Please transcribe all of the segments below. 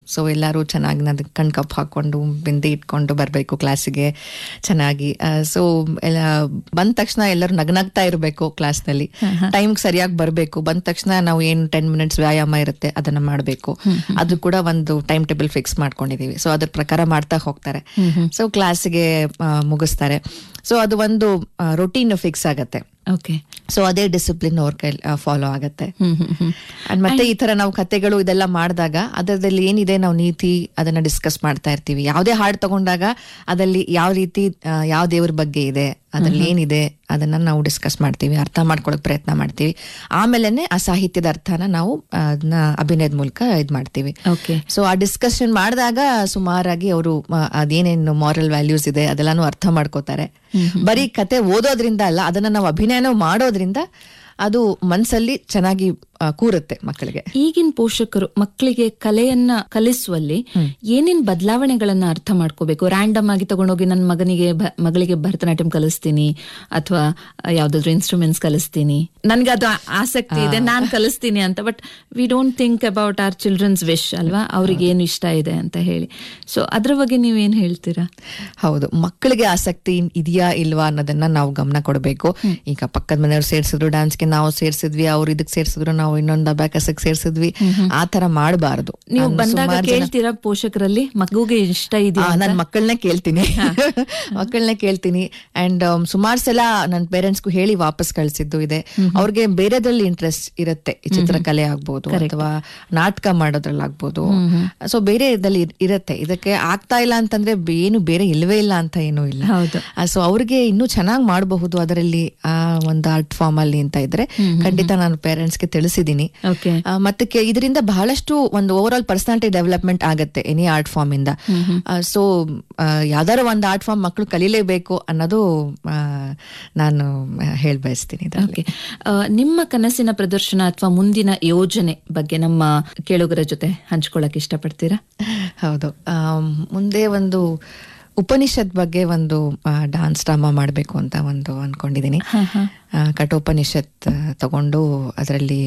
so ಎಲ್ಲರೂ ಚೆನ್ನಾಗಿ ನದ್ ಕಣ್ಕಪ್ ಹಾಕೊಂಡು ಬಿಂದಿ ಇಟ್ಕೊಂಡು ಬರಬೇಕು ಕ್ಲಾಸಿಗೆ ಚೆನ್ನಾಗಿ ಸೊ ಎಲ್ಲ ಬಂದ ತಕ್ಷಣ ಎಲ್ಲರೂ ನಗ್ನಗ್ತಾ ಇರಬೇಕು ಕ್ಲಾಸ್ನಲ್ಲಿ ಟೈಮ್ಗೆ ಸರಿಯಾಗಿ ಬರಬೇಕು ಬಂದ ತಕ್ಷಣ ನಾವು ಏನು ಟೆನ್ ಮಿನಿಟ್ಸ್ ವ್ಯಾಯಾಮ ಇರುತ್ತೆ ಅದನ್ನ ಮಾಡಬೇಕು ಅದು ಕೂಡ ಒಂದು ಟೈಮ್ ಟೇಬಲ್ ಫಿಕ್ಸ್ ಮಾಡ್ಕೊಂಡಿದೀವಿ ಸೊ ಅದ್ರ ಪ್ರಕಾರ ಮಾಡ್ತಾ ಹೋಗ್ತಾರೆ ಸೊ ಕ್ಲಾಸಿಗೆ ಮುಗಿಸ್ತಾರೆ ಸೊ ಅದು ಒಂದು ರೊಟೀನ್ ಫಿಕ್ಸ್ ಆಗತ್ತೆ ಓಕೆ ಸೊ ಅದೇ ಡಿಸಿಪ್ಲಿನ್ ಅವ್ರ ಕೈ ಫಾಲೋ ಆಗತ್ತೆ ಹ್ಮ್ ಹ್ಮ್ ಹ್ಮ್ ಅಂಡ್ ಮತ್ತೆ ಈ ತರ ನಾವು ಕತೆಗಳು ಇದೆಲ್ಲ ಮಾಡಿದಾಗ ಅದರಲ್ಲಿ ಏನಿದೆ ನಾವು ನೀತಿ ಅದನ್ನ ಡಿಸ್ಕಸ್ ಮಾಡ್ತಾ ಇರ್ತೀವಿ ಯಾವುದೇ ಹಾಡು ತಗೊಂಡಾಗ ಅದಲ್ಲಿ ಯಾವ ರೀತಿ ಆ, ಯಾವ ದೇವ್ರ ಬಗ್ಗೆ ಇದೆ ಅದ್ರಲ್ಲಿ ಏನಿದೆ ಅದನ್ನ ನಾವು ಡಿಸ್ಕಸ್ ಮಾಡ್ತೀವಿ ಅರ್ಥ ಮಾಡ್ಕೊಳಕ್ ಪ್ರಯತ್ನ ಮಾಡ್ತೀವಿ ಆಮೇಲೆನೆ ಆ ಸಾಹಿತ್ಯದ ಅರ್ಥನ ನಾವು ಆ, ಅದನ್ನ ಅಭಿನಯದ ಮೂಲಕ ಇದ್ ಮಾಡ್ತೀವಿ ಓಕೆ ಸೊ ಆ ಡಿಸ್ಕಷನ್ ಮಾಡಿದಾಗ ಸುಮಾರಾಗಿ ಅವರು ಅದೇನೇನು ಮಾರಲ್ ವ್ಯಾಲ್ಯೂಸ್ ಇದೆ ಅದೆಲ್ಲಾನು ಅರ್ಥ ಮಾಡ್ಕೋತಾರೆ ಬರೀ ಕತೆ ಓದೋದ್ರಿಂದ ಅಲ್ಲ ಅದನ್ನ ನಾವು ಅಭಿನಯನೂ ಮಾಡೋದ್ರಿಂದ ಅದು ಮನ್ಸಲ್ಲಿ ಚೆನ್ನಾಗಿ ಆ, ಕೂರುತ್ತೆ ಮಕ್ಕಳಿಗೆ ಈಗಿನ ಪೋಷಕರು ಮಕ್ಕಳಿಗೆ ಕಲೆಯನ್ನ ಕಲಿಸುವಲ್ಲಿ ಏನೇನ್ ಬದಲಾವಣೆಗಳನ್ನ ಅರ್ಥ ಮಾಡ್ಕೋಬೇಕು ರ್ಯಾಂಡಮ್ ಆಗಿ ತಗೊಂಡೋಗಿ ನನ್ನ ಮಗನಿಗೆ ಭ- ಮಗಳಿಗೆ ಭರತನಾಟ್ಯಂ ಕಲಿಸ್ತೀನಿ ಅಥವಾ ಯಾವ್ದಾದ್ರು ಇನ್ಸ್ಟ್ರೂಮೆಂಟ್ಸ್ ಕಲಿಸ್ತೀನಿ ನನ್ಗೆ ಅದು ಆ- ಆಸಕ್ತಿ ಇದೆ ನಾನ್ ಕಲಿಸ್ತೀನಿ ಅಂತ but we don't think about our children's wish ಅಲ್ವಾ ಅವ್ರಿಗೆ ಏನು ಇಷ್ಟ ಇದೆ ಅಂತ ಹೇಳಿ ಸೊ ಅದ್ರ ಬಗ್ಗೆ ನೀವೇನ್ ಹೇಳ್ತೀರಾ ಹೌದು ಮಕ್ಕಳಿಗೆ ಆಸಕ್ತಿ ಇದೆಯಾ ಇಲ್ವಾ ಅನ್ನೋದನ್ನ ನಾವು ಗಮನ ಕೊಡಬೇಕು ಈಗ ಪಕ್ಕದ ಮನೆಯವ್ರು ಸೇರ್ಸಿದ್ರು ಡಾನ್ಸ್ಗೆ ನಾವು ಸೇರ್ಸಿದ್ವಿ ಅವ್ರು ಇದಕ್ ಸೇರ್ಸಿದ್ರು ನಾವು ಇನ್ನೊಂದು ಅಬ್ಯಾಕಸಕ್ ಸೇರ್ಸಿದ್ವಿ ಆ ತರ ಮಾಡಬಾರದು ನೀವು ಬಂದಾಗ ಕೇಳ್ತೀರಾ ಪೋಷಕರಲ್ಲಿ ಮಗುಗೆ ಇಷ್ಟ ಇದೆಯಾ ನನ್ನ ಮಕ್ಕಳನ್ನೇ ಕೇಳ್ತೀನಿ ಮಕ್ಕಳನ್ನೇ ಕೇಳ್ತೀನಿ ಅಂಡ್ ಸುಮಾರು ಸಲ ನನ್ನ ಪೇರೆಂಟ್ಸ್ಗೂ ಹೇಳಿ ವಾಪಸ್ ಕಳ್ಸಿದ್ದು ಇದೆ ಅವ್ರಿಗೆ ಬೇರೆದ್ರಲ್ಲಿ ಇಂಟ್ರೆಸ್ಟ್ ಇರುತ್ತೆ ಈ ಚಿತ್ರಕಲೆ ಆಗ್ಬೋದು ಅಥವಾ ನಾಟಕ ಮಾಡೋದ್ರಲ್ಲಿ ಆಗ್ಬೋದು ಸೊ ಬೇರೆ ಇದ್ರಲ್ಲಿ ಇರ್- ಇರತ್ತೆ ಇದಕ್ಕೆ ಆಗ್ತಾ ಇಲ್ಲ ಅಂತಂದ್ರೆ ಬೇ- ಏನು ಬೇರೆ ಇಲ್ವೇ ಇಲ್ಲ ಅಂತ ಏನೂ ಇಲ್ಲ ಹೌದು ಸೊ ಅವ್ರಿಗೆ ಇನ್ನೂ ಚೆನ್ನಾಗಿ ಮಾಡಬಹುದು ಅದರಲ್ಲಿ ಆ ಒಂದು ಆರ್ಟ್ ಫಾರ್ಮ್ ಅಲ್ಲಿ ಅಂತ ಇದ್ರೆ ಖಂಡಿತ ನಾನು ಪೇರೆಂಟ್ಸ್ಗೆ ತಿಳಿಸಿದ್ದೀನಿ ಓಕೆ ಆ, ಮತ್ತೆ ಕೆ- ಇದರಿಂದ ಬಹಳಷ್ಟು ಒಂದು ಓವರ್ ಆಲ್ ಪರ್ಸನಾಲಿಟಿ ಡೆವಲಪ್ಮೆಂಟ್ ಆಗತ್ತೆ ಎನಿ ಆರ್ಟ್ ಫಾರ್ಮ್ ಇಂದ ಸೊ ಯಾವ್ದಾರ ಒಂದು ಆರ್ಟ್ ಫಾರ್ಮ್ ಮಕ್ಕಳು ಕಲೀಲೇಬೇಕು ಅನ್ನೋದು ಆ, ನಾನು ಹೇಳಿ ಬಯಸ್ತೀನಿ ಇದರಲ್ಲಿ ಓಕೆ ಆ, ನಿಮ್ಮ ಕನಸಿನ ಪ್ರದರ್ಶನ ಅಥವಾ ಮುಂದಿನ ಯೋಜನೆ ಬಗ್ಗೆ ನಮ್ಮ ಕೇಳುಗರ ಜೊತೆ ಹಂಚ್ಕೊಳ್ಳಕ್ ಇಷ್ಟಪಡ್ತೀರಾ ಹೌದು ಆಮ್, ಮುಂದೆ ಒಂದು ಉಪನಿಷತ್ ಬಗ್ಗೆ ಒಂದು ಡಾನ್ಸ್ ಡ್ರಾಮಾ ಮಾಡಬೇಕು ಅಂತ ಒಂದು ಅನ್ಕೊಂಡಿದ್ದೀನಿ ಆ, ಕಠೋಪನಿಷತ್ ಆ, ತಗೊಂಡು ಅದರಲ್ಲಿ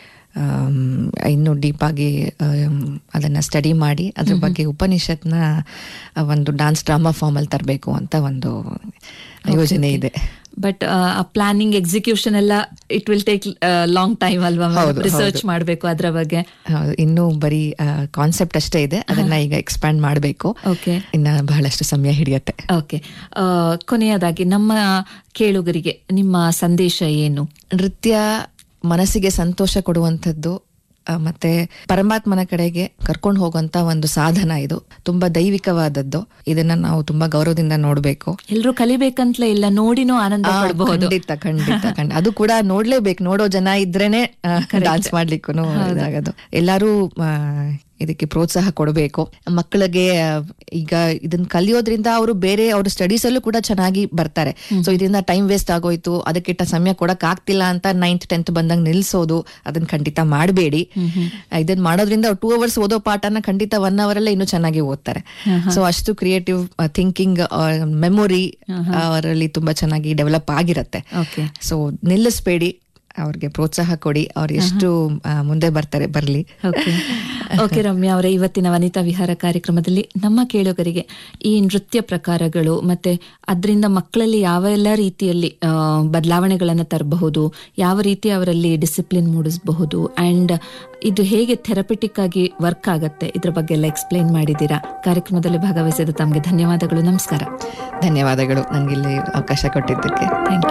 ಇನ್ನು ಡೀಪ್ ಆಗಿ ಆಮ್, ಅದನ್ನ ಸ್ಟಡಿ ಮಾಡಿ ಅದ್ರ ಬಗ್ಗೆ ಉಪನಿಷತ್ನ ಆ, ಒಂದು ಡಾನ್ಸ್ ಡ್ರಾಮಾ ಫಾರ್ಮ್ ಅಲ್ಲಿ ತರಬೇಕು ಅಂತ ಒಂದು ಯೋಜನೆ ಇದೆ ಬಟ್ ಆ ಪ್ಲಾನಿಂಗ್ ಎಕ್ಸಿಕ್ಯೂಷನ್ ಎಲ್ಲ it will take long time ಅಲ್ವಾ ಹೌದು, ರಿಸರ್ಚ್ ಮಾಡಬೇಕು ಅದ್ರ ಬಗ್ಗೆ ಹೌದು, ಇನ್ನೂ ಬರೀ ಕಾನ್ಸೆಪ್ಟ್ ಅಷ್ಟೇ ಇದೆ ಅದನ್ನ ಈಗ ಎಕ್ಸ್ಪ್ಯಾಂಡ್ ಮಾಡಬೇಕು ಓಕೆ ಇನ್ನ ಬಹಳಷ್ಟು ಸಮಯ ಹಿಡಿಯತ್ತೆ ಓಕೆ ಕೊನೆಯದಾಗಿ ನಮ್ಮ ಕೇಳುಗರಿಗೆ ನಿಮ್ಮ ಸಂದೇಶ ಏನು ನೃತ್ಯ ಮನಸ್ಸಿಗೆ ಸಂತೋಷ ಕೊಡುವಂಥದ್ದು ಆ, ಮತ್ತೆ ಪರಮಾತ್ಮನ ಕಡೆಗೆ ಕರ್ಕೊಂಡು ಹೋಗುವಂತ ಒಂದು ಸಾಧನ ಇದು ತುಂಬಾ ದೈವಿಕವಾದದ್ದು ಇದನ್ನ ನಾವು ತುಂಬಾ ಗೌರವದಿಂದ ನೋಡ್ಬೇಕು ಎಲ್ರು ಕಲಿಬೇಕಂತಲೇ ಇಲ್ಲ ನೋಡಿನೂ ಆನಂದ ಆ, ಪಡಬಹುದು ಖಂಡಿತ ಖಂಡಿತ ಖಂಡಿತ ಅದು ಕೂಡ ನೋಡ್ಲೇಬೇಕು ನೋಡೋ ಜನ ಇದ್ರೇನೆ ಡಾನ್ಸ್ ಮಾಡ್ಲಿಕ್ಕೂ ಇದಾಗೋದು ಎಲ್ಲಾರು ಆ, ಇದಕ್ಕೆ ಪ್ರೋತ್ಸಾಹ ಕೊಡಬೇಕು ಮಕ್ಕಳಿಗೆ ಆ, ಈಗ ಇದನ್ನ ಕಲಿಯೋದ್ರಿಂದ ಅವರು ಬೇರೆ ಅವ್ರ ಸ್ಟಡೀಸ್ ಅಲ್ಲೂ ಕೂಡ ಚೆನ್ನಾಗಿ ಬರ್ತಾರೆ ಸೊ ಇದರಿಂದ ಟೈಮ್ ವೇಸ್ಟ್ ಆಗೋಯ್ತು ಅದಕ್ಕಿಟ್ಟ ಸಮಯ ಕೊಡಕ್ ಆಗ್ತಿಲ್ಲ ಅಂತ ನೈನ್ತ್ ಟೆಂತ್ ಬಂದಾಗ ನಿಲ್ಸೋದು ಅದನ್ನ ಖಂಡಿತ ಮಾಡಬೇಡಿ ಇದನ್ನ ಮಾಡೋದ್ರಿಂದ ಟೂ ಅವರ್ಸ್ ಓದೋ ಪಾಠನ ಖಂಡಿತ ಒನ್ ಅವರ್ ಅಲ್ಲೇ ಇನ್ನೂ ಚೆನ್ನಾಗಿ ಓದ್ತಾರೆ ಸೊ ಅಷ್ಟು ಕ್ರಿಯೇಟಿವ್ ಥಿಂಕಿಂಗ್ ಮೆಮೊರಿ ಅವರಲ್ಲಿ ತುಂಬಾ ಚೆನ್ನಾಗಿ ಡೆವಲಪ್ ಆಗಿರತ್ತೆ ಓಕೆ ಸೊ ನಿಲ್ಲಿಸ್ಬೇಡಿ ಅವ್ರಿಗೆ ಪ್ರೋತ್ಸಾಹ ಕೊಡಿ ಅವ್ರು ಎಷ್ಟು ಆ, ಮುಂದೆ ಬರ್ತಾರೆ ಬರ್ಲಿ ಓಕೆ ಓಕೆ ರಮ್ಯಾ ಅವರ ಇವತ್ತಿನ ವನಿತಾ ವಿಹಾರ ಕಾರ್ಯಕ್ರಮದಲ್ಲಿ ನಮ್ಮ ಕೇಳುಗರಿಗೆ ಈ ನೃತ್ಯ ಪ್ರಕಾರಗಳು ಮತ್ತೆ ಅದರಿಂದ ಮಕ್ಕಳಲ್ಲಿ ಯಾವೆಲ್ಲ ರೀತಿಯಲ್ಲಿ ಬದಲಾವಣೆಗಳನ್ನು ತರಬಹುದು ಯಾವ ರೀತಿ ಅವರಲ್ಲಿ ಡಿಸಿಪ್ಲಿನ್ ಮೂಡಿಸಬಹುದು ಅಂಡ್ ಇದು ಹೇಗೆ ಥೆರಪಿಟಿಕ್ ಆಗಿ ವರ್ಕ್ ಆಗತ್ತೆ ಇದ್ರ ಬಗ್ಗೆ ಎಲ್ಲ ಎಕ್ಸ್ಪ್ಲೈನ್ ಮಾಡಿದ್ದೀರಾ ಕಾರ್ಯಕ್ರಮದಲ್ಲಿ ಭಾಗವಹಿಸಿದ ತಮಗೆ ಧನ್ಯವಾದಗಳು ನಮಸ್ಕಾರ ಧನ್ಯವಾದಗಳು ನನಗೆ ಇಲ್ಲಿ ಅವಕಾಶ ಕೊಟ್ಟಿದ್ದಕ್ಕೆ ಥ್ಯಾಂಕ್